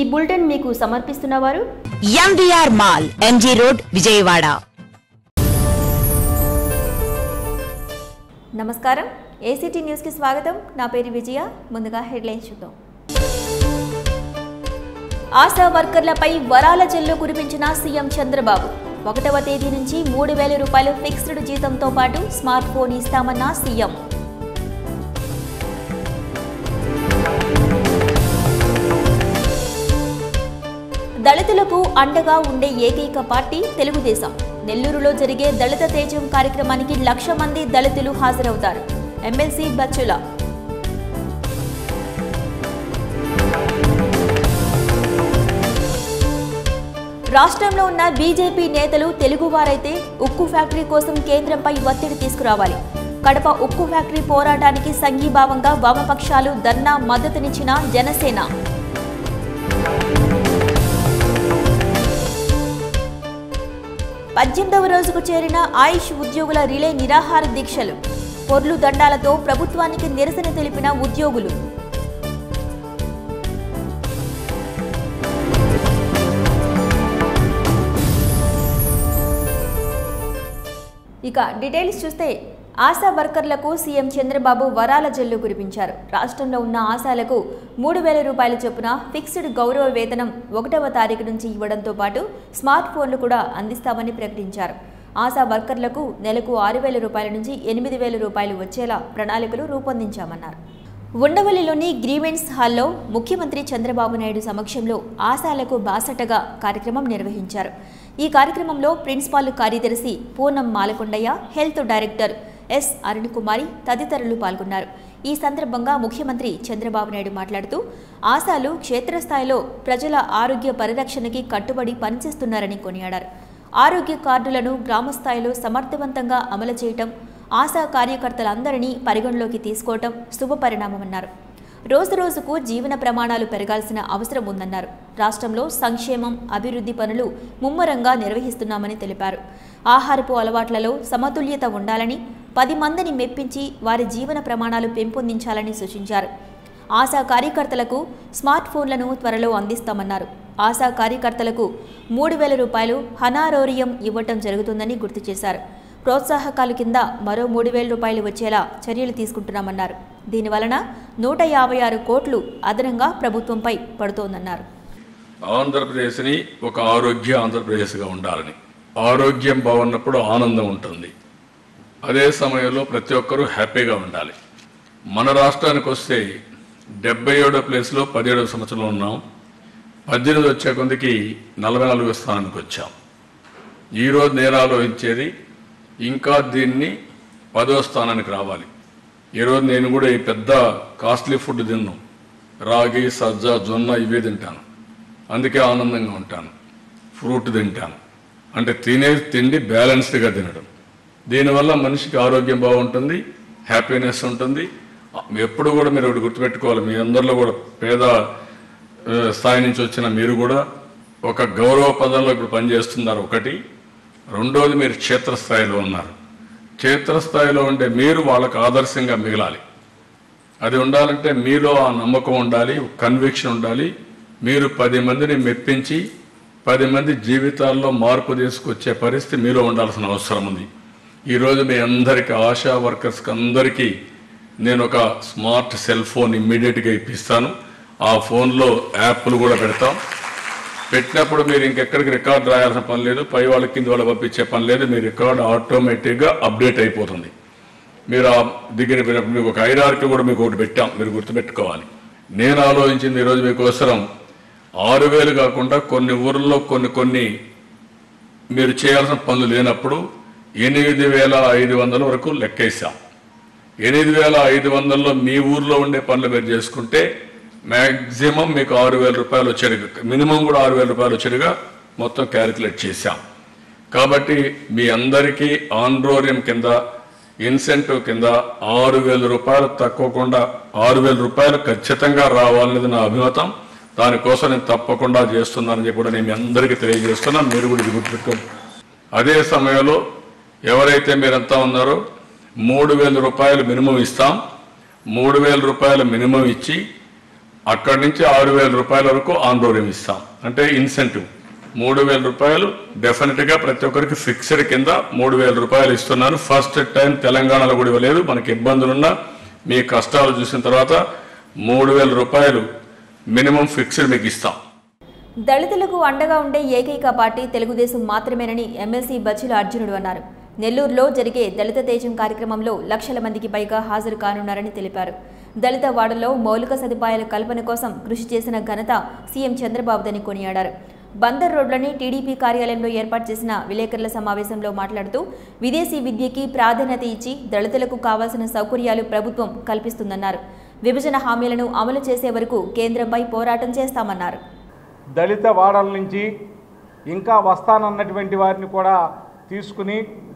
Bulletin మీకు సమర్పిస్తున్నవారు MVR mall MG road Vijayawada నమస్కారం ఏసీటీ న్యూస్కి స్వాగతం నా పేరు విజయ ముందుగా హెడ్లైన్స్ చూద్దాం ఆశా వర్కర్లపై వరాల జల్లు కురిపించిన సీఎం చంద్రబాబు ఒకటవ తేదీ నుంచి మూడు వేల రూపాయలు ఫిక్స్డ్ జీతంతో పాటు స్మార్ట్ ఫోన్ ఇస్తామన్న సీఎం దళితులకు అండగా ఉండే ఏకైక పార్టీ తెలుగుదేశం నెల్లూరులో జరిగే దళిత తేజం కార్యక్రమానికి లక్ష మంది దళితులు హాజరవుతారు ఎమ్మెల్సీ బచ్చుల రాష్ట్రంలో ఉన్న బీజేపీ నేతలు తెలుగువారైతే ఉక్కు ఫ్యాక్టరీ కోసం కేంద్రంపై ఒత్తిడి తీసుకురావాలి కడప ఉక్కు ఫ్యాక్టరీ పోరాటానికి సంఘీభావంగా వామపక్షాలు ధర్నా మద్దతునిచ్చిన జనసేన పద్దెనిమిదవ రోజుకు చేరిన ఆయుష్ ఉద్యోగుల రిలే నిరాహార దీక్షలు పొర్లు దండాలతో ప్రభుత్వానికి నిరసన తెలిపిన ఉద్యోగులు ఇక డీటెయిల్స్ చూస్తే ఆశా వర్కర్లకు సీఎం చంద్రబాబు వరాల జల్లు కురిపించారు రాష్ట్రంలో ఉన్న ఆశాలకు మూడు వేల రూపాయల చొప్పున ఫిక్స్డ్ గౌరవ వేతనం ఒకటవ తారీఖు నుంచి ఇవ్వడంతో పాటు స్మార్ట్ ఫోన్లు కూడా అందిస్తామని ప్రకటించారు ఆశా వర్కర్లకు నెలకు ఆరు వేల రూపాయల నుంచి ఎనిమిది వేల రూపాయలు వచ్చేలా ప్రణాళికలు రూపొందించామన్నారు ఉండవల్లిలోని గ్రీవెన్స్ హాల్లో ముఖ్యమంత్రి చంద్రబాబు నాయుడు సమక్షంలో ఆశాలకు బాసటగా కార్యక్రమం నిర్వహించారు ఈ కార్యక్రమంలో ప్రిన్సిపాల్ కార్యదర్శి Poonam Malakondaiah health director S Arun Kumari తదితరులు పాల్గొన్నారు ఈ సందర్భంగా ముఖ్యమంత్రి చంద్రబాబు నాయుడు మాట్లాడుతూ ఆశాలు క్షేత్రస్థాయిలో ప్రజల ఆరోగ్య పరిరక్షణకి కట్టుబడి పనిచేస్తున్నారని కొనియాడారు ఆరోగ్య కార్డులను గ్రామస్థాయిలో సమర్థవంతంగా అమలు చేయటం ఆశా కార్యకర్తలందరినీ పరిగణలోకి తీసుకోవటం శుభపరిణామమన్నారు రోజు రోజుకు జీవన ప్రమాణాలు పెరగాల్సిన అవసరం ఉందన్నారు రాష్ట్రంలో సంక్షేమం అభివృద్ధి పనులు ముమ్మరంగా నిర్వహిస్తున్నామని తెలిపారు ఆహారపు అలవాట్లలో సమతుల్యత ఉండాలని పది మందిని మెప్పించి వారి జీవన ప్రమాణాలు పెంపొందించాలని సూచించారు ఆశా కార్యకర్తలకు స్మార్ట్ ఫోన్లను త్వరలో అందిస్తామన్నారు ఆశా కార్యకర్తలకు మూడు వేల రూపాయలు హనారోరియం ఇవ్వటం జరుగుతుందని గుర్తు చేశారు ప్రోత్సాహకాలు కింద మరో మూడు వేల రూపాయలు వచ్చేలా చర్యలు తీసుకుంటున్నామన్నారు దీనివలన నూట యాభై ఆరు కోట్లు అదనంగా ప్రభుత్వంపై పడుతోందన్నారు ఆంధ్రప్రదేశ్ని ఒక ఆరోగ్య ఆంధ్రప్రదేశ్గా ఉండాలని ఆరోగ్యం బాగున్నప్పుడు ఆనందం ఉంటుంది అదే సమయంలో ప్రతి ఒక్కరూ హ్యాపీగా ఉండాలి మన రాష్ట్రానికి వస్తే డెబ్బై ఏడో ప్లేస్లో పదిహేడవ సంవత్సరంలో ఉన్నాం పద్దెనిమిది వచ్చే కొందికి నలభై నాలుగో స్థానానికి వచ్చాం ఈరోజు నేను ఆలోచించేది ఇంకా దీన్ని పదో స్థానానికి రావాలి ఈరోజు నేను కూడా ఈ పెద్ద కాస్ట్లీ ఫుడ్ తిన్నాను రాగి సజ్జ జొన్న ఇవే తింటాను అందుకే ఆనందంగా ఉంటాను ఫ్రూట్ తింటాను అంటే తినే తిండి బ్యాలెన్స్డ్గా తినడం దీనివల్ల మనిషికి ఆరోగ్యం బాగుంటుంది హ్యాపీనెస్ ఉంటుంది ఎప్పుడు కూడా మీరు ఒకటి గుర్తుపెట్టుకోవాలి మీ అందరిలో కూడా పేద ఆ, స్థాయి నుంచి వచ్చిన మీరు కూడా ఒక గౌరవ పదంలో ఇప్పుడు పనిచేస్తున్నారు ఒకటి రెండోది మీరు క్షేత్రస్థాయిలో ఉన్నారు క్షేత్రస్థాయిలో ఉండే మీరు వాళ్ళకు ఆదర్శంగా మిగలాలి అది ఉండాలంటే మీలో ఆ నమ్మకం ఉండాలి కన్విక్షన్ ఉండాలి మీరు పది మందిని మెప్పించి పది మంది జీవితాల్లో మార్పు తీసుకొచ్చే పరిస్థితి మీలో ఉండాల్సిన అవసరం ఉంది ఈరోజు మీ అందరికీ ఆశా వర్కర్స్కి అందరికీ నేను ఒక స్మార్ట్ సెల్ ఫోన్ ఇమ్మీడియట్గా ఇప్పిస్తాను ఆ ఫోన్లో యాప్లు కూడా పెడతాం పెట్టినప్పుడు మీరు ఇంకెక్కడికి రికార్డు రాయాల్సిన పని లేదు పై వాళ్ళ కింద వాళ్ళు పంపించే పని లేదు మీ రికార్డు ఆటోమేటిక్గా అప్డేట్ అయిపోతుంది మీరు ఆ దగ్గర పోయినప్పుడు మీకు ఒక ఐరార్కి కూడా మీకు ఒకటి పెట్టాం మీరు గుర్తుపెట్టుకోవాలి నేను ఆలోచించింది ఈరోజు మీకోసరం ఆరు వేలు కాకుండా కొన్ని ఊర్లలో కొన్ని కొన్ని మీరు చేయాల్సిన పనులు లేనప్పుడు ఎనిమిది వేల ఐదు వందల వరకు లెక్కేసాం ఎనిమిది వేల ఐదు వందల్లో మీ ఊర్లో ఉండే పనులు మీరు చేసుకుంటే మ్యాక్సిమం మీకు ఆరు వేల రూపాయలు వచ్చేట్టుగా మినిమం కూడా ఆరు వేల రూపాయలు వచ్చేట్టుగా మొత్తం క్యాలిక్యులేట్ చేశాం కాబట్టి మీ అందరికీ ఆండ్రోరియం కింద ఇన్సెంటివ్ కింద ఆరు వేల రూపాయలు తక్కువకుండా ఆరు వేల రూపాయలు ఖచ్చితంగా రావాలనేది నా అభిమతం దానికోసం నేను తప్పకుండా చేస్తున్నానని చెప్పి కూడా నేను మీ అందరికీ తెలియజేస్తున్నాను మీరు కూడా ఇది గుర్తుపెట్టుకోండి అదే సమయంలో ఎవరైతే మీరంతా ఉన్నారో మూడు వేల రూపాయలు మినిమం ఇస్తాం మూడు వేల రూపాయలు మినిమం ఇచ్చి అక్కడి నుంచి ఆరు వేల రూపాయల వరకు ఆందోళన ఇస్తాం అంటే ఇన్సెంటివ్ మూడు వేల రూపాయలు డెఫినెట్ గా ప్రతి ఒక్కరికి ఫిక్స్డ్ కింద మూడు వేల రూపాయలు ఇస్తున్నాను ఫస్ట్ టైం తెలంగాణలో కూడా ఇవ్వలేదు మనకి ఇబ్బందులున్నా మీ కష్టాలు చూసిన తర్వాత మూడు వేల రూపాయలు మినిమం ఫిక్స్డ్ మీకు ఇస్తాం దళితులకు అండగా ఉండే ఏకైక పార్టీ తెలుగుదేశం మాత్రమేనని ఎమ్మెల్సీ బచ్చిల అర్జునుడు అన్నారు నెల్లూరులో జరిగే దళిత తేజం కార్యక్రమంలో లక్షల మందికి పైగా హాజరు కానున్నారని తెలిపారు దళిత వాడలో మౌలిక సదుపాయాల కల్పన కోసం కృషి చేసిన ఘనత సీఎం చంద్రబాబుదని కొనియాడారు బందర్ రోడ్లోని టీడీపీ కార్యాలయంలో ఏర్పాటు చేసిన విలేకరుల సమావేశంలో మాట్లాడుతూ విదేశీ విద్యకి ప్రాధాన్యత ఇచ్చి దళితులకు కావాల్సిన సౌకర్యాలు ప్రభుత్వం కల్పిస్తుందన్నారు విభజన హామీలను అమలు చేసే వరకు కేంద్రంపై పోరాటం చేస్తామన్నారు దళిత వాడల నుంచి ఇంకా వస్తానన్నటువంటి వారిని కూడా తీసుకుని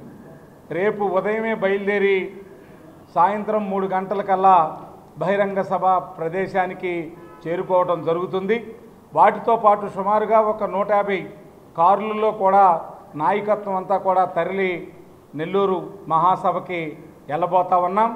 రేపు ఉదయమే బయలుదేరి సాయంత్రం మూడు గంటలకల్లా బహిరంగ సభ ప్రదేశానికి చేరుకోవడం జరుగుతుంది వాటితో పాటు సుమారుగా ఒక నూట యాభై కార్లలో కూడా నాయకత్వం అంతా కూడా తరలి నెల్లూరు మహాసభకి వెళ్ళబోతా ఉన్నాం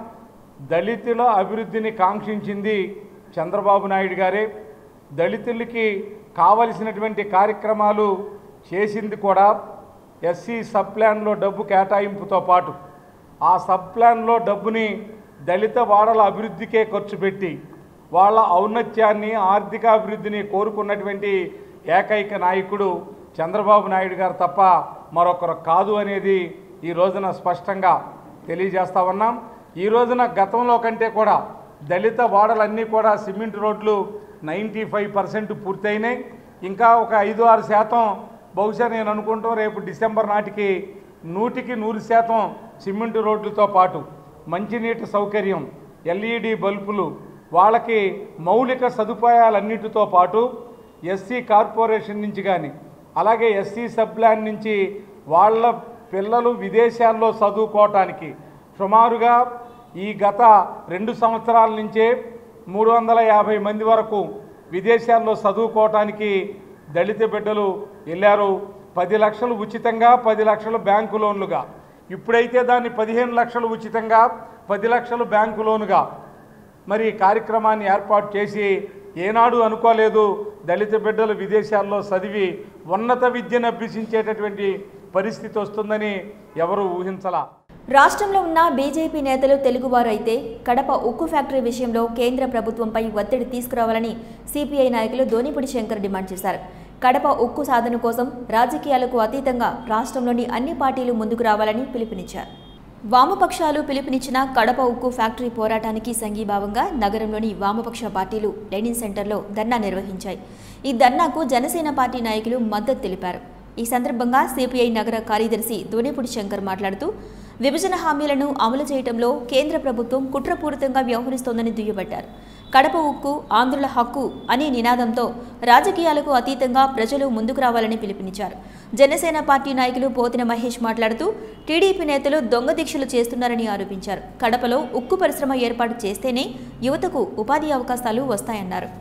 దళితుల అభివృద్ధిని కాంక్షించింది చంద్రబాబు నాయుడు గారే దళితులకి కావలసినటువంటి కార్యక్రమాలు చేసింది కూడా ఎస్సీ సబ్ ప్లాన్లో డబ్బు కేటాయింపుతో పాటు ఆ సబ్ ప్లాన్లో డబ్బుని దళిత వాడల అభివృద్ధికే ఖర్చు పెట్టి వాళ్ళ ఔన్నత్యాన్ని ఆర్థిక అభివృద్ధిని కోరుకున్నటువంటి ఏకైక నాయకుడు చంద్రబాబు నాయుడు గారు తప్ప మరొకరు కాదు అనేది ఈ రోజున స్పష్టంగా తెలియజేస్తా ఉన్నాం ఈ రోజున గతంలో కంటే కూడా దళిత వాడలన్నీ కూడా సిమెంట్ రోడ్లు నైంటీ ఫైవ్ పర్సెంట్ పూర్తయినాయి ఇంకా ఒక ఐదు ఆరు శాతం బహుశా నేను అనుకుంటాం రేపు డిసెంబర్ నాటికి నూటికి నూరు శాతం సిమెంట్ రోడ్లతో పాటు మంచినీటి సౌకర్యం ఎల్ఈడి బల్బులు వాళ్ళకి మౌలిక సదుపాయాలన్నిటితో పాటు ఎస్సీ కార్పొరేషన్ నుంచి కానీ అలాగే ఎస్సీ సబ్ ప్లాన్ నుంచి వాళ్ళ పిల్లలు విదేశాల్లో చదువుకోవటానికి సుమారుగా ఈ గత రెండు సంవత్సరాల నుంచే మూడు వందల యాభై మంది వరకు విదేశాల్లో చదువుకోవటానికి దళిత బిడ్డలు వెళ్ళారు పది లక్షలు ఉచితంగా పది లక్షలు బ్యాంకు లోన్లుగా ఇప్పుడైతే దాన్ని పదిహేను లక్షలు ఉచితంగా పది లక్షలు బ్యాంకు లోనుగా మరి ఈ కార్యక్రమాన్ని ఏర్పాటు చేసి ఏనాడు అనుకోలేదు దళిత బిడ్డలు విదేశాల్లో చదివి ఉన్నత విద్యను అభ్యసించేటటువంటి పరిస్థితి వస్తుందని ఎవరు ఊహించలా రాష్ట్రంలో ఉన్న బీజేపీ నేతలు తెలుగువారు అయితే కడప ఉక్కు ఫ్యాక్టరీ విషయంలో కేంద్ర ప్రభుత్వంపై ఒత్తిడి తీసుకురావాలని సిపిఐ నాయకులు ధోనిపుడి శంకర్ డిమాండ్ చేశారు కడప ఉక్కు సాధన కోసం రాజకీయాలకు అతీతంగా రాష్ట్రంలోని అన్ని పార్టీలు ముందుకు రావాలని పిలుపునిచ్చారు వామపక్షాలు పిలుపునిచ్చిన కడప ఉక్కు ఫ్యాక్టరీ పోరాటానికి సంఘీభావంగా నగరంలోని వామపక్ష పార్టీలు లెనిన్ సెంటర్లో ధర్నా నిర్వహించాయి ఈ ధర్నాకు జనసేన పార్టీ నాయకులు మద్దతు తెలిపారు ఈ సందర్భంగా సిపిఐ నగర కార్యదర్శి ధోనిపుడి శంకర్ మాట్లాడుతూ విభజన హామీలను అమలు చేయడంలో కేంద్ర ప్రభుత్వం కుట్రపూరితంగా వ్యవహరిస్తోందని దుయ్యబట్టారు కడప ఉక్కు ఆంధ్రుల హక్కు అనే నినాదంతో రాజకీయాలకు అతీతంగా ప్రజలు ముందుకు రావాలని పిలుపునిచ్చారు జనసేన పార్టీ నాయకులు పోతిన మహేష్ మాట్లాడుతూ టీడీపీ నేతలు దొంగ దీక్షలు చేస్తున్నారని ఆరోపించారు కడపలో ఉక్కు పరిశ్రమ ఏర్పాటు చేస్తేనే యువతకు ఉపాధి అవకాశాలు వస్తాయన్నారు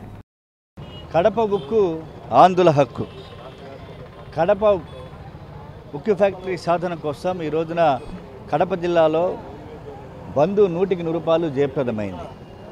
కడప ఉక్కు ఆంధ్రుల హక్కు కడప ఉక్కు ఫ్యాక్టరీ సాధన కోసం ఈ రోజున కడప జిల్లాలో బంధు నూటికి నూరు రూపాయలు జయప్రదమైంది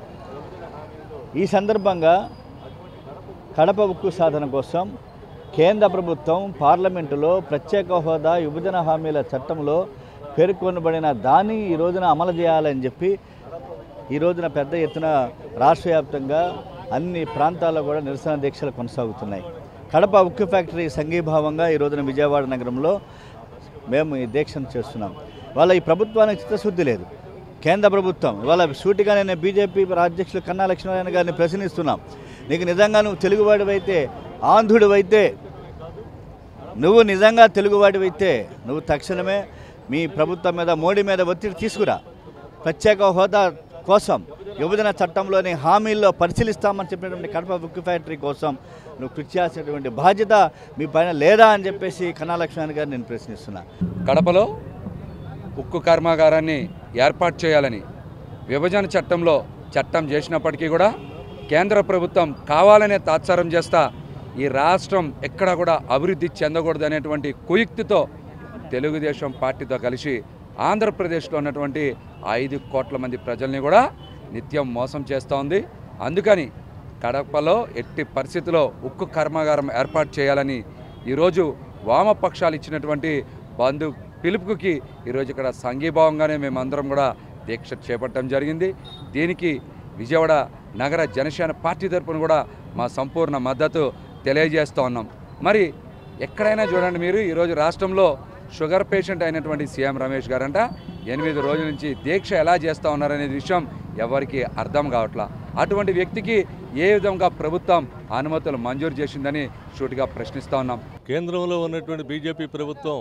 ఈ సందర్భంగా కడప ఉక్కు సాధన కోసం కేంద్ర ప్రభుత్వం పార్లమెంటులో ప్రత్యేక హోదా విభజన హామీల చట్టంలో పేర్కొనబడిన దాన్ని ఈ రోజున అమలు చేయాలని చెప్పి ఈ రోజున పెద్ద ఎత్తున రాష్ట్ర వ్యాప్తంగా అన్ని ప్రాంతాల్లో కూడా నిరసన దీక్షలు కొనసాగుతున్నాయి కడప ఉక్కు ఫ్యాక్టరీ సంఘీభావంగా ఈ రోజున విజయవాడ నగరంలో మేము ఈ దీక్షను చేస్తున్నాం వాళ్ళ ఈ ప్రభుత్వానికి చిత్తశుద్ధి లేదు కేంద్ర ప్రభుత్వం ఇవాళ సూటిగా నేను బీజేపీ అధ్యక్షులు కన్నా లక్ష్మీనారాయణ గారిని ప్రశ్నిస్తున్నాం నీకు నిజంగా నువ్వు తెలుగువాడివైతే ఆంధ్రుడివైతే నువ్వు నిజంగా తెలుగువాడివైతే నువ్వు తక్షణమే మీ ప్రభుత్వం మీద మోడీ మీద ఒత్తిడి తీసుకురా ప్రత్యేక హోదా కోసం విభజన చట్టంలోని హామీల్లో పరిశీలిస్తామని చెప్పినటువంటి కడప ఉక్కు ఫ్యాక్టరీ కోసం నువ్వు కృషి చేసేటువంటి బాధ్యత మీ పైన లేదా అని చెప్పేసి కన్నా లక్ష్మణ్ గారిని నేను ప్రశ్నిస్తున్నా కడపలో ఉక్కు కర్మాగారాన్ని ఏర్పాటు చేయాలని విభజన చట్టంలో చట్టం చేసినప్పటికీ కూడా కేంద్ర ప్రభుత్వం కావాలనే తాత్సారం చేస్తా ఈ రాష్ట్రం ఎక్కడా కూడా అభివృద్ధి చెందకూడదు అనేటువంటి కుయుక్తితో తెలుగుదేశం పార్టీతో కలిసి ఆంధ్రప్రదేశ్లో ఉన్నటువంటి ఐదు కోట్ల మంది ప్రజల్ని కూడా నిత్యం మోసం చేస్తూ ఉంది అందుకని కడపలో ఎట్టి పరిస్థితిలో ఉక్కు కర్మాగారం ఏర్పాటు చేయాలని ఈరోజు వామపక్షాలు ఇచ్చినటువంటి బంధు పిలుపుకి ఈరోజు ఇక్కడ సంఘీభావంగానే మేమందరం కూడా దీక్ష చేపట్టడం జరిగింది దీనికి విజయవాడ నగర జనసేన పార్టీ తరపున కూడా మా సంపూర్ణ మద్దతు తెలియజేస్తూ ఉన్నాం మరి ఎక్కడైనా చూడండి మీరు ఈరోజు రాష్ట్రంలో షుగర్ పేషెంట్ అయినటువంటి సీఎం రమేష్ గారంట ఎనిమిది రోజుల నుంచి దీక్ష ఎలా చేస్తూ ఉన్నారనే విషయం ఎవరికి అర్థం కావట్లా అటువంటి వ్యక్తికి ఏ విధంగా ప్రభుత్వం అనుమతులు మంజూరు చేసిందని సూటిగా ప్రశ్నిస్తూ ఉన్నాం కేంద్రంలో ఉన్నటువంటి బీజేపీ ప్రభుత్వం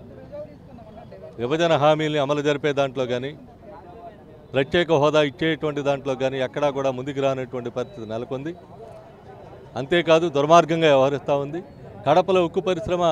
విభజన హామీల్ని అమలు జరిపే దాంట్లో కానీ ప్రత్యేక హోదా ఇచ్చేటువంటి దాంట్లో కానీ ఎక్కడా కూడా ముందుకు రానటువంటి పరిస్థితి నెలకొంది అంతేకాదు దుర్మార్గంగా వ్యవహరిస్తూ ఉంది కడపలో ఉక్కు పరిశ్రమ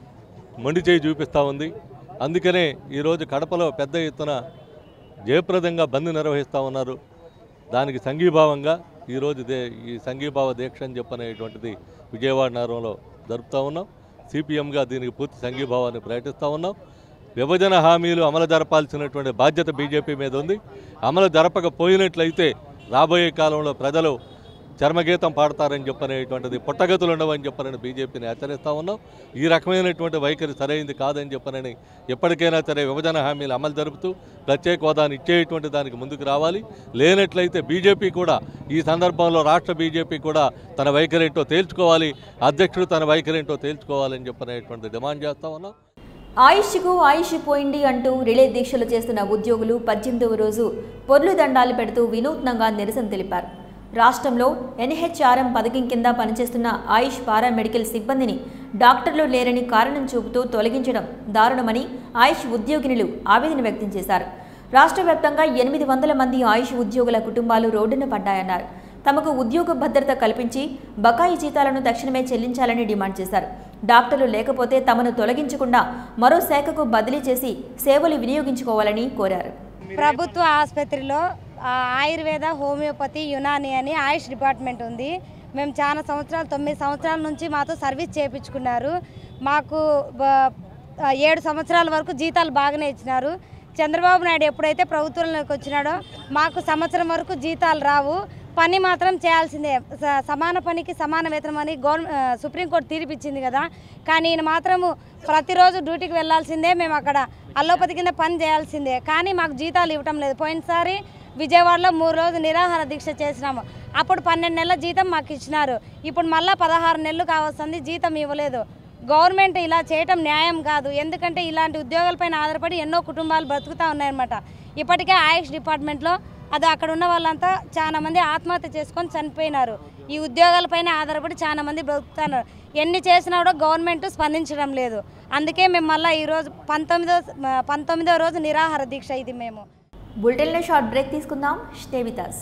మొండి చేయి చూపిస్తూ ఉంది అందుకనే ఈరోజు కడపలో పెద్ద ఎత్తున జయప్రదంగా బంద్ నిర్వహిస్తూ ఉన్నారు దానికి సంఘీభావంగా ఈరోజు దే ఈ సంఘీభావ దీక్ష అని చెప్పనేటువంటిది విజయవాడ నగరంలో జరుపుతూ ఉన్నాం సిపిఎంగా దీనికి పూర్తి సంఘీభావాన్ని ప్రకటిస్తూ ఉన్నాం విభజన హామీలు అమలు జరపాల్సినటువంటి బాధ్యత బీజేపీ మీద ఉంది అమలు జరపకపోయినట్లయితే రాబోయే కాలంలో ప్రజలు చర్మగీతం పాడతారని చెప్పనేటువంటిది పుట్టగతులు ఉండవని చెప్పనని బీజేపీని హెచ్చరిస్తూ ఉన్నాం ఈ రకమైనటువంటి వైఖరి సరైంది కాదని చెప్పనని ఎప్పటికైనా సరే విభజన హామీలు అమలు జరుపుతూ ప్రత్యేక హోదాను ఇచ్చేటువంటి దానికి ముందుకు రావాలి లేనట్లయితే బీజేపీ కూడా ఈ సందర్భంలో రాష్ట్ర బీజేపీ కూడా తన వైఖరి ఏంటో తేల్చుకోవాలి అధ్యక్షుడు తన వైఖరి ఏంటో తేల్చుకోవాలని చెప్పనేటువంటి డిమాండ్ చేస్తా ఉన్నాం ఆయుష్కు ఆయుష్ పోయింది అంటూ రిలే దీక్షలు చేస్తున్న ఉద్యోగులు పద్దెనిమిదవ రోజు పొర్లు దండాలు పెడుతూ వినూత్నంగా నిరసన తెలిపారు రాష్ట్రంలో ఎన్హెచ్ఆర్ఎం పథకం కింద పనిచేస్తున్న ఆయుష్ పారామెడికల్ సిబ్బందిని డాక్టర్లు లేరని కారణం చూపుతూ తొలగించడం దారుణమని ఆయుష్ ఉద్యోగినులు ఆవేదన వ్యక్తం చేశారు రాష్ట్ర వ్యాప్తంగా ఎనిమిది వందల మంది ఆయుష్ ఉద్యోగుల కుటుంబాలు రోడ్డున పడ్డాయన్నారు తమకు ఉద్యోగ భద్రత కల్పించి బకాయి జీతాలను తక్షణమే చెల్లించాలని డిమాండ్ చేశారు డాక్టర్లు లేకపోతే తమను తొలగించకుండా మరో శాఖకు బదిలీ చేసి సేవలు వినియోగించుకోవాలని కోరారు ప్రభుత్వ ఆసుపత్రిలో ఆ, ఆయుర్వేద హోమియోపతి యునాని అని ఆయుష్ డిపార్ట్మెంట్ ఉంది మేము చాలా సంవత్సరాలు తొమ్మిది సంవత్సరాల నుంచి మాతో సర్వీస్ చేయించుకున్నారు మాకు బ- ఆ, ఏడు సంవత్సరాల వరకు జీతాలు బాగానే ఇచ్చినారు చంద్రబాబు నాయుడు ఎప్పుడైతే ప్రభుత్వంలోకి వచ్చినాడో మాకు సంవత్సరం వరకు జీతాలు రావు పని మాత్రం చేయాల్సిందే స- సమాన పనికి సమాన వేతనం అని గవర్నమెంట్ సుప్రీంకోర్టు తీర్పిచ్చింది కదా కానీ ఈయన మాత్రము ప్రతిరోజు డ్యూటీకి వెళ్ళాల్సిందే మేము అక్కడ అల్లోపతి కింద పని చేయాల్సిందే కానీ మాకు జీతాలు ఇవ్వటం లేదు పోయినసారి విజయవాడలో మూడు రోజులు నిరాహార దీక్ష చేసినాము అప్పుడు పన్నెండు నెలల జీతం మాకు ఇచ్చినారు ఇప్పుడు మళ్ళీ పదహారు నెలలు కావస్తుంది జీతం ఇవ్వలేదు గవర్నమెంట్ ఇలా చేయటం న్యాయం కాదు ఎందుకంటే ఇలాంటి ఉద్యోగాలపైన ఆధారపడి ఎన్నో కుటుంబాలు బ్రతుకుతూ ఉన్నాయన్నమాట ఇప్పటికే ఆయుష్ డిపార్ట్మెంట్లో అది అక్కడ ఉన్న వాళ్ళంతా చాలా మంది ఆత్మహత్య చేసుకొని చనిపోయినారు ఈ ఉద్యోగాలపైన ఆధారపడి చాలా మంది బ్రతుకుతున్నారు ఎన్ని చేసినా కూడా గవర్నమెంట్ స్పందించడం లేదు అందుకే మేము మళ్ళీ ఈరోజు పంతొమ్మిదో పంతొమ్మిదో రోజు నిరాహార దీక్ష ఇది మేము బులెటిన్లో షార్ట్ బ్రేక్ తీసుకుందాం స్టే విత్ us.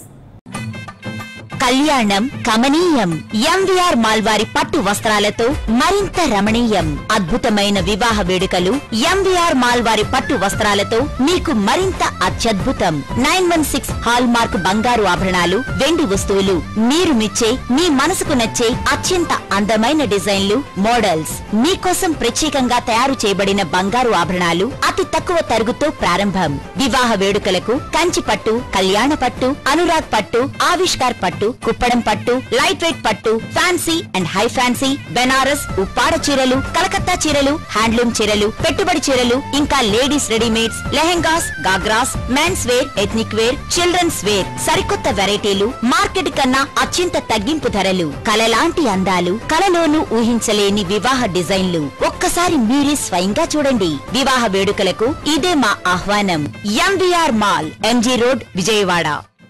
కళ్యాణం కమనీయం ఎంవిఆర్ మాల్వారి పట్టు వస్త్రాలతో మరింత రమణీయం అద్భుతమైన వివాహ వేడుకలు ఎంవిఆర్ మాల్వారి పట్టు వస్త్రాలతో మీకు మరింత అత్యద్భుతం nine one six hallmark బంగారు ఆభరణాలు వెండి వస్తువులు మీరు మెచ్చే మీ మనసుకు నచ్చే అత్యంత అందమైన డిజైన్లు మోడల్స్ మీకోసం ప్రత్యేకంగా తయారు చేయబడిన బంగారు ఆభరణాలు అతి తక్కువ తరుగుతో ప్రారంభం వివాహ వేడుకలకు కంచి పట్టు కళ్యాణ పట్టు అనురాగ్ పట్టు ఆవిష్కార్ పట్టు కుప్పడం పట్టు లైట్ వెయిట్ పట్టు fancy and high fancy Banaras Uppada చీరలు కలకత్తా చీరలు హ్యాండ్లూమ్ చీరలు పెట్టుబడి చీరలు ఇంకా ladies readymades lehengas ghagras men's wear ethnic wear children's wear సరికొత్త వెరైటీలు మార్కెట్ కన్నా అత్యంత తగ్గింపు ధరలు కలలాంటి అందాలు కలలోనూ ఊహించలేని వివాహ డిజైన్లు ఒక్కసారి మీరే స్వయంగా చూడండి వివాహ వేడుకలకు ఇదే మా ఆహ్వానం MVR mall MG road Vijayawada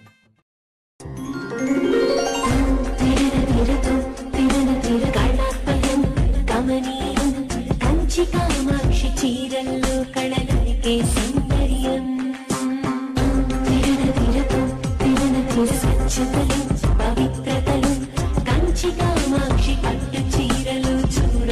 Kamaneeyam Kanchi Kamakshi చీరల్లో కళలరికే సౌందర్యం తిరన తిరతో తిరన తిర స్వచ్ఛతలు పవిత్రతలు కంచి కామాక్షి పట్టు చీరలు చూడ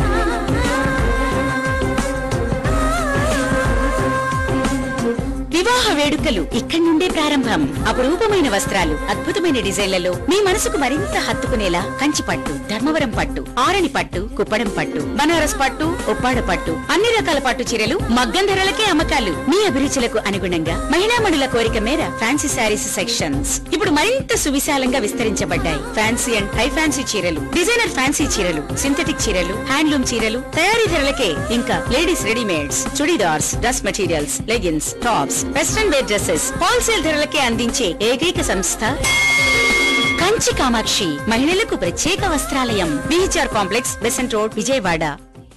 మనోహరం వివాహ వేడుకలు ఇక్కడి నుండే ప్రారంభం అపురూపమైన వస్త్రాలు అద్భుతమైన డిజైన్లలో మీ మనసుకు మరింత హత్తుకునేలా కంచి పట్టు ధర్మవరం పట్టు ఆరణి పట్టు కుప్పడం పట్టు బనారస్ పట్టు ఉప్పాడ పట్టు అన్ని రకాల పట్టు చీరలు మగ్గం ధరలకే అమ్మకాలు మీ అభిరుచులకు అనుగుణంగా మహిళామణుల కోరిక మేర ఫ్యాన్సీ శారీస్ సెక్షన్స్ ఇప్పుడు మరింత సువిశాలంగా విస్తరించబడ్డాయి ఫ్యాన్సీ అండ్ హై ఫ్యాన్సీ చీరలు డిజైనర్ ఫ్యాన్సీ చీరలు సింథటిక్ చీరలు హ్యాండ్లూమ్ చీరలు తయారీ ధరలకే ఇంకా ladies readymades churidars dress materials leggings tops western wear dresses wholesale ధరలకే అందించే ఏకైక సంస్థ కంచి కామాక్షి మహిళలకు ప్రత్యేక వస్త్రాలయం BHR complex Besant road Vijayawada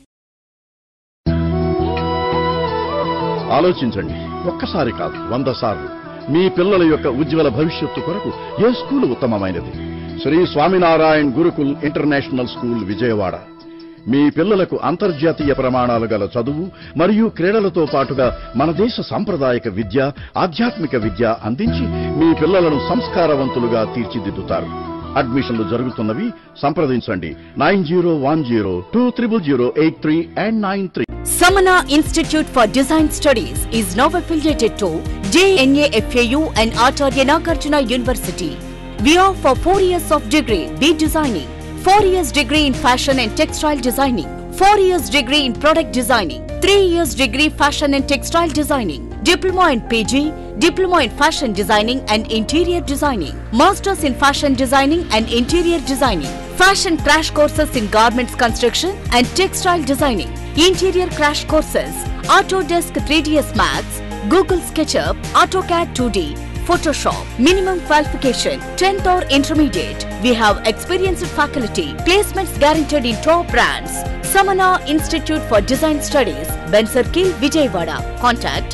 ఆలోచించండి ఒక్కసారి కాదు వంద సార్లు మీ పిల్లల యొక్క ఉజ్వల భవిష్యత్తు కొరకు ఏ స్కూల్ ఉత్తమమైనది శ్రీ స్వామినారాయణ గురుకుల్ ఇంటర్నేషనల్ స్కూల్ విజయవాడ మీ పిల్లలకు అంతర్జాతీయ ప్రమాణాలు గల చదువు మరియు క్రీడలతో పాటుగా మన దేశ సాంప్రదాయక విద్య ఆధ్యాత్మిక విద్య అందించి మీ పిల్లలను సంస్కారవంతులుగా తీర్చిదిద్దుతారు అడ్మిషన్లు జరుగుతున్నవి సంప్రదించండి nine zero one zero two triple zero eight three and nine three Samana Institute for Design Studies is now affiliated to JNA FAU and Acharya Nagarjuna University. We offer 4 years of degree B Designing, 4 years degree in Fashion and Textile Designing, 4 years degree in Product Designing, 3 years degree Fashion and Textile Designing, Diploma in PG, Diploma in Fashion Designing and Interior Designing, Masters in Fashion Designing and Interior Designing, Fashion Crash Courses in Garments Construction and Textile Designing, Interior Crash Courses, Autodesk 3ds Max, Google SketchUp, AutoCAD 2D, Photoshop. Minimum qualification 10th or intermediate. We have experienced faculty. Placements guaranteed in top brands. Samana Institute for Design Studies, Ben Circle, Vijayawada. Contact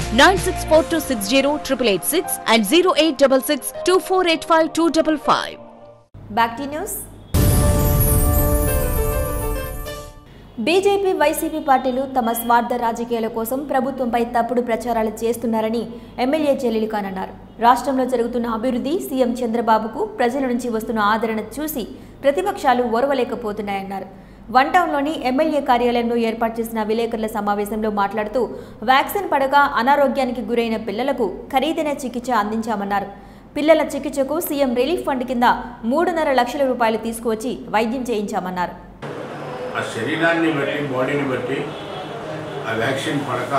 964260 and 0866 2485 255. Back to news BJP YCP పార్టీలు తమ స్వార్థ రాజకీయాల కోసం ప్రభుత్వంపై తప్పుడు ప్రచారాలు చేస్తున్నారని MLA Jaleel Khan అన్నారు రాష్ట్రంలో జరుగుతున్న అభివృద్ధి సీఎం చంద్రబాబుకు ప్రజల నుంచి వస్తున్న ఆదరణ చూసి ప్రతిపక్షాలు ఓర్వలేకపోతున్నాయన్నారు వన్ టౌన్లోని ఎమ్మెల్యే కార్యాలయంలో ఏర్పాటు చేసిన విలేకరుల సమావేశంలో మాట్లాడుతూ వ్యాక్సిన్ పడక అనారోగ్యానికి గురైన పిల్లలకు ఖరీదైన చికిత్స అందించామన్నారు పిల్లల చికిత్సకు సీఎం రిలీఫ్ ఫండ్ కింద మూడున్నర లక్షల రూపాయలు తీసుకువచ్చి వైద్యం చేయించామన్నారు ఆ శరీరాన్ని బట్టి బాడీని బట్టి ఆ వ్యాక్సిన్ పడక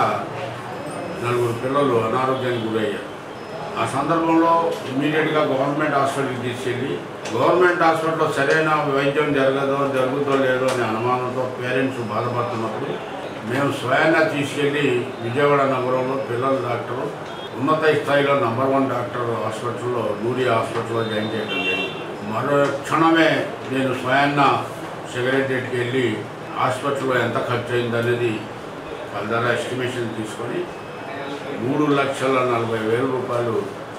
నలుగురు పిల్లలు అనారోగ్యానికి గురయ్యారు ఆ సందర్భంలో ఇమీడియట్గా గవర్నమెంట్ హాస్పిటల్కి తీసుకెళ్ళి గవర్నమెంట్ హాస్పిటల్లో సరైన వైద్యం జరగదో జరుగుతో లేదో అనే అనుమానంతో పేరెంట్స్ బాధపడుతున్నప్పుడు మేము స్వయంగా తీసుకెళ్ళి విజయవాడ నగరంలో పిల్లల డాక్టరు ఉన్నత స్థాయిలో నంబర్ వన్ డాక్టర్ హాస్పిటల్లో నూరి హాస్పిటల్లో జాయిన్ చేయడం జరిగింది మరో క్షణమే నేను స్వయంగా సెక్రటరీకి వెళ్ళి హాస్పిటల్లో ఎంత ఖర్చు అయింది అనేది వాళ్ళ ధర ఎస్టిమేషన్ తీసుకొని మూడు లక్షల నలభై వేల రూపాయలు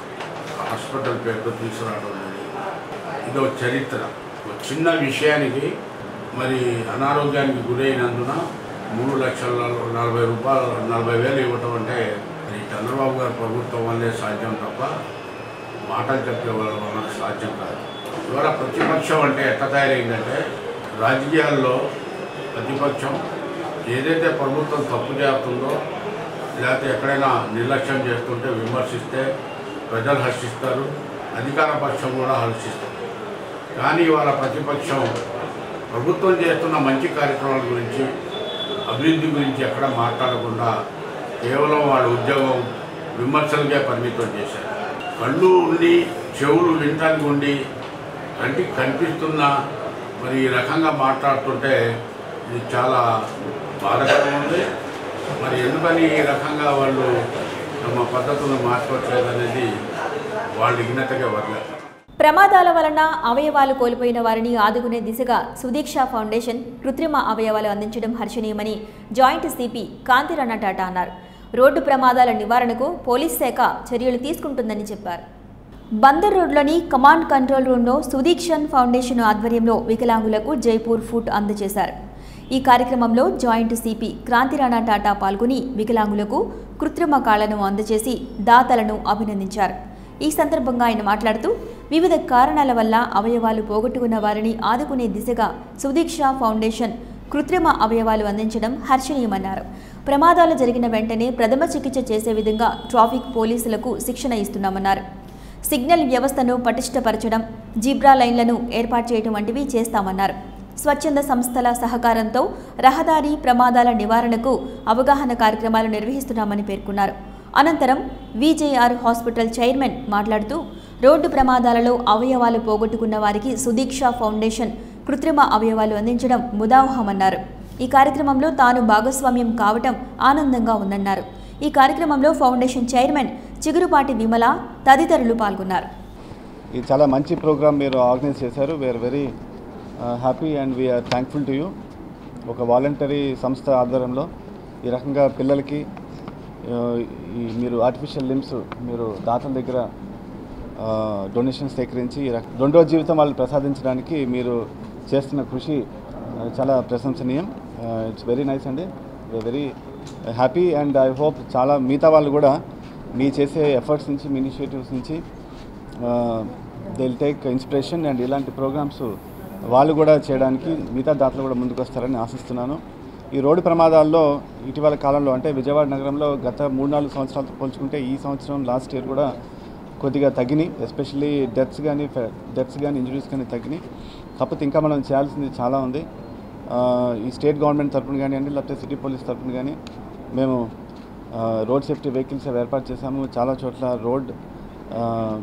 హాస్పిటల్ పేరుతో తీసుకురావడం జరిగింది ఇది ఒక చరిత్ర ఒక చిన్న విషయానికి మరి అనారోగ్యానికి గురైనందున మూడు లక్షల నలభై రూపాయలు నలభై వేలు ఇవ్వటం అంటే మరి చంద్రబాబు గారి ప్రభుత్వం వల్లే సాధ్యం తప్ప మాటలు చెప్పే వాళ్ళ వల్ల సాధ్యం కాదు ఇవాళ ప్రతిపక్షం అంటే ఎట్లా తయారైందంటే రాజకీయాల్లో ప్రతిపక్షం ఏదైతే ప్రభుత్వం తప్పు చేస్తుందో లేకపోతే ఎక్కడైనా నిర్లక్ష్యం చేస్తుంటే విమర్శిస్తే ప్రజలు హర్షిస్తారు అధికార పక్షం కూడా హర్షిస్తారు కానీ ఇవాళ ప్రతిపక్షం ప్రభుత్వం చేస్తున్న మంచి కార్యక్రమాల గురించి అభివృద్ధి గురించి ఎక్కడ మాట్లాడకుండా కేవలం వాళ్ళ ఉద్యోగం విమర్శలకే పరిమితం చేశారు కళ్ళు ఉండి చెవులు వినటానికి ఉండి కంటికి కనిపిస్తున్న మరి ఈ రకంగా మాట్లాడుతుంటే ఇది చాలా బాధకరంగా ఉంది మరి ఎందుకని ఈ రకంగా వాళ్ళు తమ పద్ధతులను మార్చుకోవట్లేదు అనేది వాళ్ళు విఘ్నతగా వదిలేదు ప్రమాదాల వలన అవయవాలు కోల్పోయిన వారిని ఆదుకునే దిశగా సుదీక్ష ఫౌండేషన్ కృత్రిమ అవయవాలు అందించడం హర్షణీయమని జాయింట్ సిపి కాంతిరణ టాటా అన్నారు రోడ్డు ప్రమాదాల నివారణకు పోలీస్ శాఖ చర్యలు తీసుకుంటుందని చెప్పారు బందర్ రోడ్లోని కమాండ్ కంట్రోల్ రూమ్లో సుదీక్షణ్ ఫౌండేషన్ ఆధ్వర్యంలో వికలాంగులకు జైపూర్ ఫుడ్ అందజేశారు ఈ కార్యక్రమంలో జాయింట్ సిపి క్రాంతిరాణా టాటా పాల్గొని వికలాంగులకు కృత్రిమ కాళ్లను అందజేసి దాతలను అభినందించారు ఈ సందర్భంగా ఆయన మాట్లాడుతూ వివిధ కారణాల వల్ల అవయవాలు పోగొట్టుకున్న వారిని ఆదుకునే దిశగా సుదీక్ష ఫౌండేషన్ కృత్రిమ అవయవాలు అందించడం హర్షణీయమన్నారు ప్రమాదాలు జరిగిన వెంటనే ప్రథమ చికిత్స చేసే విధంగా ట్రాఫిక్ పోలీసులకు శిక్షణ ఇస్తున్నామన్నారు సిగ్నల్ వ్యవస్థను పటిష్టపరచడం జీబ్రా లైన్లను ఏర్పాటు చేయడం వంటివి చేస్తామన్నారు స్వచ్ఛంద సంస్థల సహకారంతో రహదారి ప్రమాదాల నివారణకు అవగాహన కార్యక్రమాలు నిర్వహిస్తున్నామని పేర్కొన్నారు అనంతరం విజేఆర్ హాస్పిటల్ చైర్మన్ మాట్లాడుతూ రోడ్డు ప్రమాదాలలో అవయవాలు పోగొట్టుకున్న వారికి సుదీక్ష ఫౌండేషన్ కృత్రిమ అవయవాలు అందించడం ముదావహమన్నారు ఈ కార్యక్రమంలో తాను భాగస్వామ్యం కావటం ఆనందంగా ఉందన్నారు ఈ కార్యక్రమంలో ఫౌండేషన్ చైర్మన్ చిగురుపాటి విమల తదితరులు పాల్గొన్నారు ఇది చాలా మంచి ప్రోగ్రామ్ మీరు ఆర్గనైజ్ చేశారు we're very happy and we're thankful to you ఒక వాలంటరీ సంస్థ ఆధ్వర్యంలో ఈ రకంగా పిల్లలకి ఆ, ఈ మీరు ఆర్టిఫిషియల్ లిమ్స్ మీరు దాతల దగ్గర డొనేషన్స్ సేకరించి ఈ రక- రెండో జీవితం వాళ్ళు ప్రసాదించడానికి మీరు చేస్తున్న కృషి ఆ, చాలా ప్రశంసనీయం ఇట్స్ వెరీ నైస్ అండి very happy and I hope చాలా మిగతా వాళ్ళు కూడా మీ చేసే ఎఫర్ట్స్ నుంచి మీ ఇనిషియేటివ్స్ నుంచి they will take inspiration and ఇలాంటి ప్రోగ్రామ్స్ వాళ్ళు కూడా చేయడానికి మిగతా దాతలు కూడా ముందుకు వస్తారని ఆశిస్తున్నాను ఈ రోడ్డు ప్రమాదాల్లో ఇటీవల కాలంలో అంటే విజయవాడ నగరంలో గత మూడు నాలుగు సంవత్సరాలతో పోల్చుకుంటే ఈ సంవత్సరం లాస్ట్ ఇయర్ కూడా కొద్దిగా తగ్గినాయి ఎస్పెషల్లీ డెత్స్ కానీ డెత్స్ కానీ ఇంజరీస్ కానీ తగ్గినాయి కాకపోతే ఇంకా మనం చేయాల్సింది చాలా ఉంది ఆ, ఈ స్టేట్ గవర్నమెంట్ తరఫున కానివ్వండి లేకపోతే సిటీ పోలీస్ తరఫున కానీ మేము ఆ, రోడ్ సేఫ్టీ వెహికల్స్ అవి ఏర్పాటు చేశాము చాలా చోట్ల రోడ్ ఆ,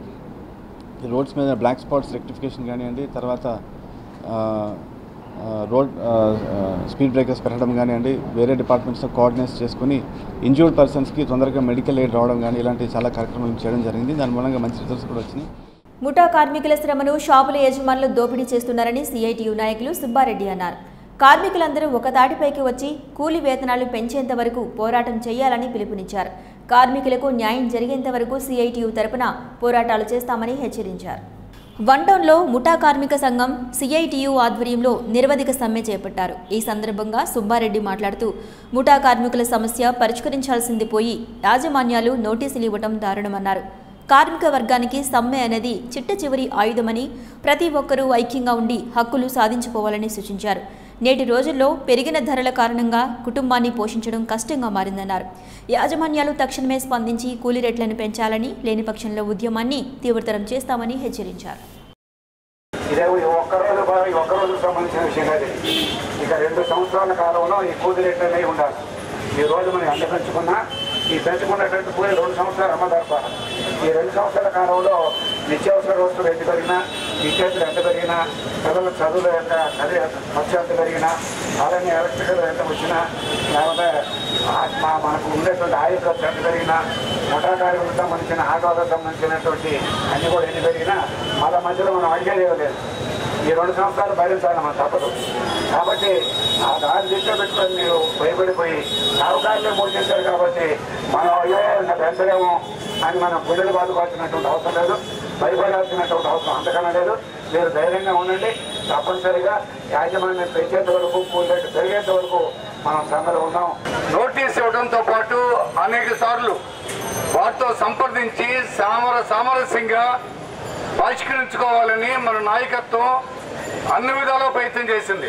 ఈ రోడ్స్ మీద బ్లాక్ స్పాట్స్ రెక్టిఫికేషన్ కానివ్వండి తర్వాత ఆ, ఆ, రోడ్ ఆ, ఆ, స్పీడ్ బ్రేకర్స్ పెట్టడం కానివ్వండి వేరే డిపార్ట్మెంట్స్తో కోఆర్డినేట్ చేసుకుని ఇంజూర్డ్ పర్సన్స్కి తొందరగా మెడికల్ ఎయిడ్ రావడం కానీ ఇలాంటి చాలా కార్యక్రమాలు చేయడం జరిగింది దాని మూలంగా మంచి రిజల్ట్స్ కూడా వచ్చినాయి ముఠా కార్మికుల శ్రమను షాపుల యజమానులు దోపిడీ చేస్తున్నారని సిఐటియు నాయకులు సుబ్బారెడ్డి అన్నారు కార్మికులందరూ ఒక తాటిపైకి వచ్చి కూలి వేతనాలు పెంచేంత వరకు పోరాటం చేయాలని పిలుపునిచ్చారు కార్మికులకు న్యాయం జరిగేంత వరకు సిఐటియు తరపున పోరాటాలు చేస్తామని హెచ్చరించారు వన్డౌన్లో ముఠా కార్మిక సంఘం సిఐటియు ఆధ్వర్యంలో నిరవధిక సమ్మె చేపట్టారు ఈ సందర్భంగా సుబ్బారెడ్డి మాట్లాడుతూ ముఠా కార్మికుల సమస్య పరిష్కరించాల్సింది పోయి యాజమాన్యాలు నోటీసులు ఇవ్వడం దారుణమన్నారు కార్మిక వర్గానికి సమ్మె అనేది చిట్ట చివరి ఆయుధమని ప్రతి ఒక్కరూ ఐక్యంగా ఉండి హక్కులు సాధించుకోవాలని సూచించారు నేటి రోజుల్లో పెరిగిన ధరల కారణంగా కుటుంబాన్ని పోషించడం కష్టంగా మారిందన్నారు యాజమాన్యాలు తక్షణమే స్పందించి కూలీ రేట్లను పెంచాలని లేని పక్షంలో ఉద్యమాన్ని తీవ్రతరం చేస్తామని హెచ్చరించారు ఇదేమో ఈ ఒక్కరోజు బా- ఈ ఒక్కరోజుకు సంబంధించిన విషయం కాదు ఇది. ఇక రెండు సంవత్సరాల కాలంలో ఈ కూలి రేట్లు అనేవి ఉండాలి ఈ రోజు మనం ఎంత పెంచుకున్నా ఈ పెంచుకున్నటువంటి కూలి రెండు సంవత్సరాలు అమ్మదరపాలి ఈ రెండు సంవత్సరాల కాలంలో నిత్యావసర వస్తువులు ఎంత పెరిగినా విద్యార్థులు ఎంత పెరిగినా పిల్లల చదువులు ఎంత చదివే ఖర్చు ఎంత పెరిగినా అలానే ఎలక్ట్రికల్ ఎంత వచ్చినా లేకపోతే ఆ- మా మనకు ఉండేటువంటి ఆయుధ ఖర్చు ఎంత పెరిగినా ముఠా కార్మికులకు సంబంధించిన ఆటోలకు సంబంధించినటువంటి అన్ని కూడా ఎన్ని పెరిగినా మళ్ళా మధ్యలో మనం అడిగేది లేదు ఈ రెండు సంవత్సరాలు భరించాలి మన తప్పదు కాబట్టి ఆ దారి దృష్టిలో పెట్టుకొని మీరు భయపడిపోయి సావుకారులే మూడు చేశారు కాబట్టి మనం అయ్యో ఇంకా పెంచలేము అని మనం గుండెలు బాధపడుతున్నటువంటి అవసరం లేదు భయపడాల్సినటువంటి అవసరం అంతకన్నా లేదు మీరు ధైర్యంగా ఉండండి తప్పనిసరిగా యాజమాన్యం పెంచేంత వరకు కూలి రేటు పెరిగేంత వరకు మనం సమ్మెలో ఉన్నాం నోటీస్ ఇవ్వడంతో పాటు అనేక సార్లు వారితో సంప్రదించి సామర సామరస్యంగా పరిష్కరించుకోవాలని మన నాయకత్వం అన్ని విధాలా ప్రయత్నం చేసింది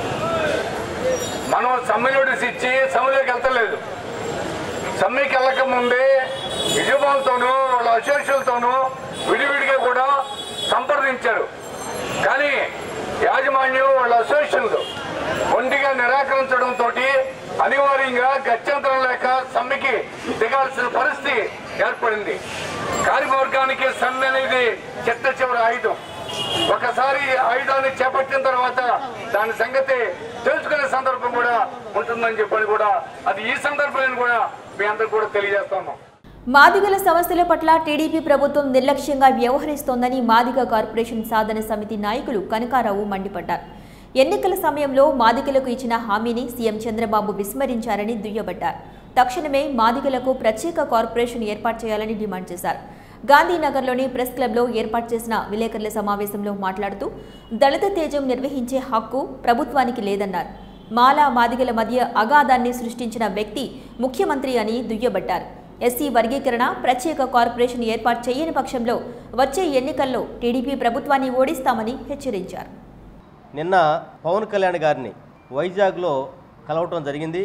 మనం సమ్మె నోటీస్ ఇచ్చి సమ్మెలోకి వెళ్తలేదు సమ్మెకి వెళ్ళక ముందే యజమానులతోనూ వాళ్ళ అసోసియేషన్లతోనూ విడివిడిగా కూడా సంప్రదించారు కానీ యాజమాన్యం వాళ్ళ అసోసియేషన్లు ఒంటిగా నిరాకరించడంతో అనివార్యంగా గత్యంతరం లేక సమ్మెకి దిగాల్సిన పరిస్థితి ఏర్పడింది కార్యవర్గానికి సమ్మె అనేది చిట్ట చివరి ఆయుధం ఒకసారి ఈ ఆయుధాన్ని చేపట్టిన తర్వాత దాని సంగతి తెలుసుకునే సందర్భం కూడా ఉంటుందని చెప్పని కూడా అది ఈ సందర్భాన్ని కూడా మీ అందరికి కూడా తెలియజేస్తాము మాదిగల సమస్యల పట్ల టీడీపీ ప్రభుత్వం నిర్లక్ష్యంగా వ్యవహరిస్తోందని మాదిగ కార్పొరేషన్ సాధన సమితి నాయకులు కనకారావు మండిపడ్డారు ఎన్నికల సమయంలో మాదిగలకు ఇచ్చిన హామీని సీఎం చంద్రబాబు విస్మరించారని దుయ్యబట్టారు తక్షణమే మాదిగలకు ప్రత్యేక కార్పొరేషన్ ఏర్పాటు చేయాలని డిమాండ్ చేశారు గాంధీనగర్లోని ప్రెస్ క్లబ్లో ఏర్పాటు చేసిన విలేకరుల సమావేశంలో మాట్లాడుతూ దళిత తేజం నిర్వహించే హక్కు ప్రభుత్వానికి లేదన్నారు మాలా మాదిగల మధ్య అగాధాన్ని సృష్టించిన వ్యక్తి ముఖ్యమంత్రి అని దుయ్యబట్టారు ఎస్సీ వర్గీకరణ ప్రత్యేక కార్పొరేషన్ ఏర్పాటు చేయని పక్షంలో వచ్చే ఎన్నికల్లో టీడీపీ ప్రభుత్వాన్ని ఓడిస్తామని హెచ్చరించారు నిన్న పవన్ కళ్యాణ్ గారిని వైజాగ్లో కలవటం జరిగింది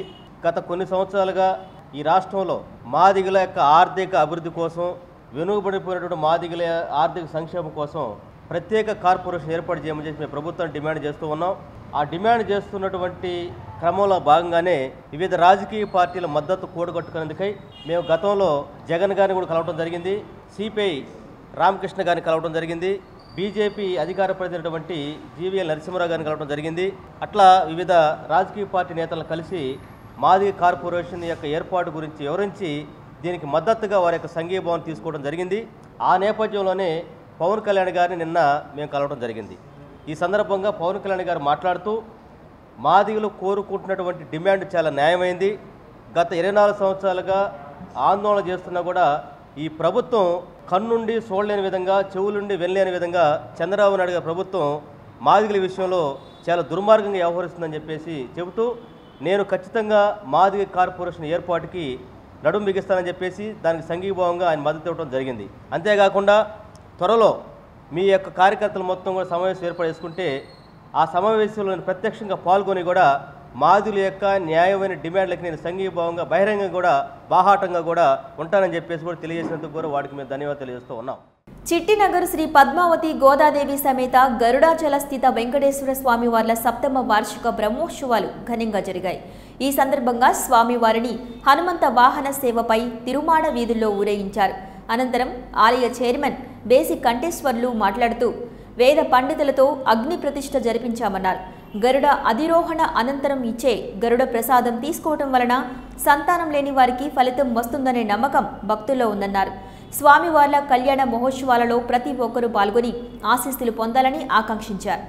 గత కొన్ని సంవత్సరాలుగా ఈ రాష్ట్రంలో మాదిగల యొక్క ఆర్థిక అభివృద్ధి కోసం వెనుకబడిపోయినటువంటి మాదిగల ఆర్థిక సంక్షేమం కోసం ప్రత్యేక కార్పొరేషన్ ఏర్పాటు చేయమని చెప్పి మేము ప్రభుత్వం డిమాండ్ చేస్తూ ఉన్నాం ఆ డిమాండ్ చేస్తున్నటువంటి క్రమంలో భాగంగానే వివిధ రాజకీయ పార్టీల మద్దతు కూడగట్టుకునేందుకై మేము గతంలో జగన్ గారిని కూడా కలవడం జరిగింది సిపిఐ రామకృష్ణ గారిని కలవడం జరిగింది బీజేపీ అధికార ప్రతినిధి జీవీఎల్ నరసింహరావు గారిని కలవడం జరిగింది అట్లా వివిధ రాజకీయ పార్టీ నేతలను కలిసి మాదిగ కార్పొరేషన్ యొక్క ఏర్పాటు గురించి వివరించి దీనికి మద్దతుగా వారి యొక్క సంఘీభావం తీసుకోవడం జరిగింది ఆ నేపథ్యంలోనే పవన్ కళ్యాణ్ గారిని నిన్న మేము కలవడం జరిగింది ఈ సందర్భంగా పవన్ కళ్యాణ్ గారు మాట్లాడుతూ మాదిగలు కోరుకుంటున్నటువంటి డిమాండ్ చాలా న్యాయమైంది గత ఇరవై నాలుగు సంవత్సరాలుగా ఆందోళన చేస్తున్నా కూడా ఈ ప్రభుత్వం కన్నుండి చూడలేని విధంగా చెవులుండి వెళ్ళలేని విధంగా చంద్రబాబు నాయుడు గారి ప్రభుత్వం మాదిగల విషయంలో చాలా దుర్మార్గంగా వ్యవహరిస్తుందని చెప్పేసి చెబుతూ నేను ఖచ్చితంగా మాదిగ కార్పొరేషన్ ఏర్పాటుకి నడుము బిగిస్తానని చెప్పేసి దానికి సంఘీభావంగా ఆయన మద్దతు ఇవ్వడం జరిగింది అంతేకాకుండా త్వరలో మీ యొక్క కార్యకర్తలు మొత్తం కూడా సమావేశం ఏర్పాటు చేసుకుంటే ఆ సమావేశంలో నేను ప్రత్యక్షంగా పాల్గొని కూడా మాదుల యొక్క న్యాయమైన డిమాండ్లకి నేను సంఘీభావంగా బహిరంగంగా కూడా బాహాటంగా కూడా ఉంటానని చెప్పేసి కూడా తెలియజేసినందుకు కూడా వాడికి మేము ధన్యవాదాలు తెలియజేస్తూ ఉన్నాం చిట్టినగర్ శ్రీ పద్మావతి గోదాదేవి సమేత గరుడాచల స్థిత వెంకటేశ్వర స్వామి వార్ల సప్తమ వార్షిక బ్రహ్మోత్సవాలు ఘనంగా జరిగాయి ఈ సందర్భంగా స్వామివారిని హనుమంత వాహన సేవపై తిరుమాడ వీధుల్లో ఊరేగించారు అనంతరం ఆలయ చైర్మన్ బేసి కంఠేశ్వర్లు మాట్లాడుతూ వేద పండితులతో అగ్ని ప్రతిష్ఠ జరిపించామన్నారు గరుడ అధిరోహణ అనంతరం ఇచ్చే గరుడ ప్రసాదం తీసుకోవటం వలన సంతానం లేని వారికి ఫలితం వస్తుందనే నమ్మకం భక్తుల్లో ఉందన్నారు స్వామివార్ల కళ్యాణ మహోత్సవాలలో ప్రతి ఒక్కరూ పాల్గొని ఆశీస్సులు పొందాలని ఆకాంక్షించారు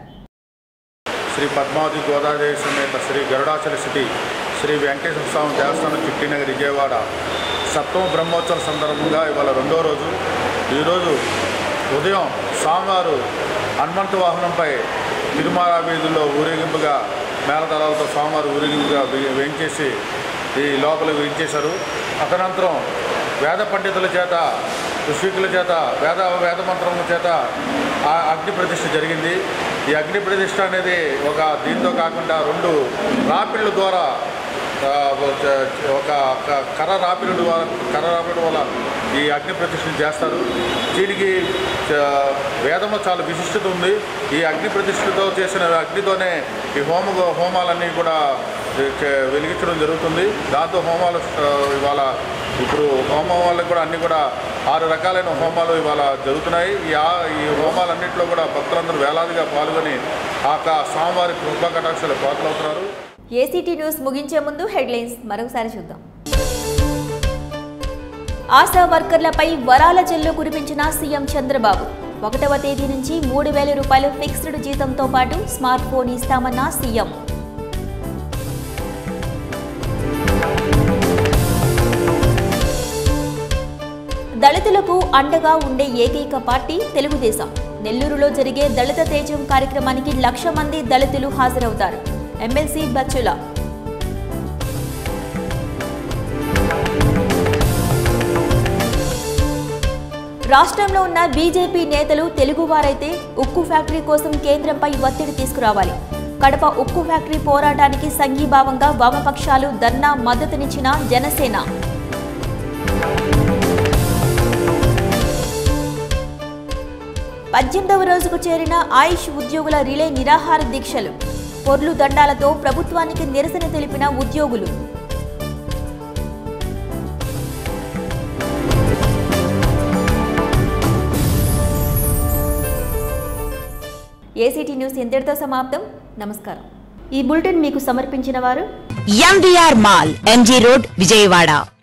శ్రీ పద్మావతి గోదాదేవి సమేత శ్రీ గరుడాచల సిటీ శ్రీ వెంకటేశ్వర స్వామి దేవస్థానం చిట్టినగర్ విజయవాడ సప్తమ బ్రహ్మోత్సవం సందర్భంగా ఇవాళ రెండో రోజు ఈరోజు ఉదయం స్వామివారు హనుమంత వాహనంపై తిరుమల వీధుల్లో ఊరేగింపుగా మేళతాళాలతో స్వామివారు ఊరేగింపుగా వే- వేయించేసి ఈ లోపల వేయించేశారు అతనంతరం వేద పండితుల చేత ఋషికుల చేత వేద వేద మంత్రముల చేత ఆ అగ్ని ప్రతిష్ఠ జరిగింది ఈ అగ్ని ప్రతిష్ఠ అనేది ఒక దీంతో కాకుండా రెండు రాపిళ్ళ ద్వారా ఆ, ఒక ఒక కర్ర రాపిడి ద్వారా కర్ర రాపిడి వల్ల ఈ అగ్ని ప్రతిష్ఠ చేస్తారు దీనికి చ- వేదంలో చాలా విశిష్టత ఉంది ఈ అగ్ని ప్రతిష్ఠతో చేసిన అగ్నితోనే ఈ హోమ హోమాలన్నీ కూడా చ- వెలిగించడం జరుగుతుంది దాంతో హోమాలు ఆ, ఇవాళ ఇప్పుడు హోమం వాళ్ళకి కూడా అన్ని కూడా ఆరు రకాలైన హోమాలు ఇవాళ జరుగుతున్నాయి ఈ ఆ- ఈ హోమాలన్నింటిలో కూడా భక్తులందరూ వేలాదిగా పాల్గొని ఆ యొక్క స్వామివారి కృపా కటాక్షాలు పాత్రలవుతున్నారు ఏసీటీ న్యూస్ ముగించే ముందు హెడ్లైన్స్ మరొకసారి చూద్దాం ఆశా వర్కర్లపై వరాల జల్లు కురిపించిన సీఎం చంద్రబాబు ఒకటవ తేదీ నుంచి మూడు వేల రూపాయలు ఫిక్స్డ్ జీతంతో పాటు స్మార్ట్ ఫోన్ ఇస్తామన్న సీఎం దళితులకు అండగా ఉండే ఏకైక పార్టీ తెలుగుదేశం నెల్లూరులో జరిగే దళిత తేజం కార్యక్రమానికి లక్ష మంది దళితులు హాజరవుతారు ఎమ్మెల్సీ బచ్చుల రాష్ట్రంలో ఉన్న బీజేపీ నేతలు తెలుగువారైతే ఉక్కు ఫ్యాక్టరీ కోసం కేంద్రంపై ఒత్తిడి తీసుకురావాలి కడప ఉక్కు ఫ్యాక్టరీ పోరాటానికి సంఘీభావంగా వామపక్షాలు ధర్నా మద్దతునిచ్చిన జనసేన పద్దెనిమిదవ రోజుకు చేరిన ఆయుష్ ఉద్యోగుల రిలే నిరాహార దీక్షలు పొర్లు దండాలతో ప్రభుత్వానికి నిరసన తెలిపిన ఉద్యోగులు ఏసీటీ న్యూస్ ఇంతటితో సమాప్తం నమస్కారం ఈ బులెటిన్ మీకు సమర్పించిన వారు MVR mall MG road Vijayawada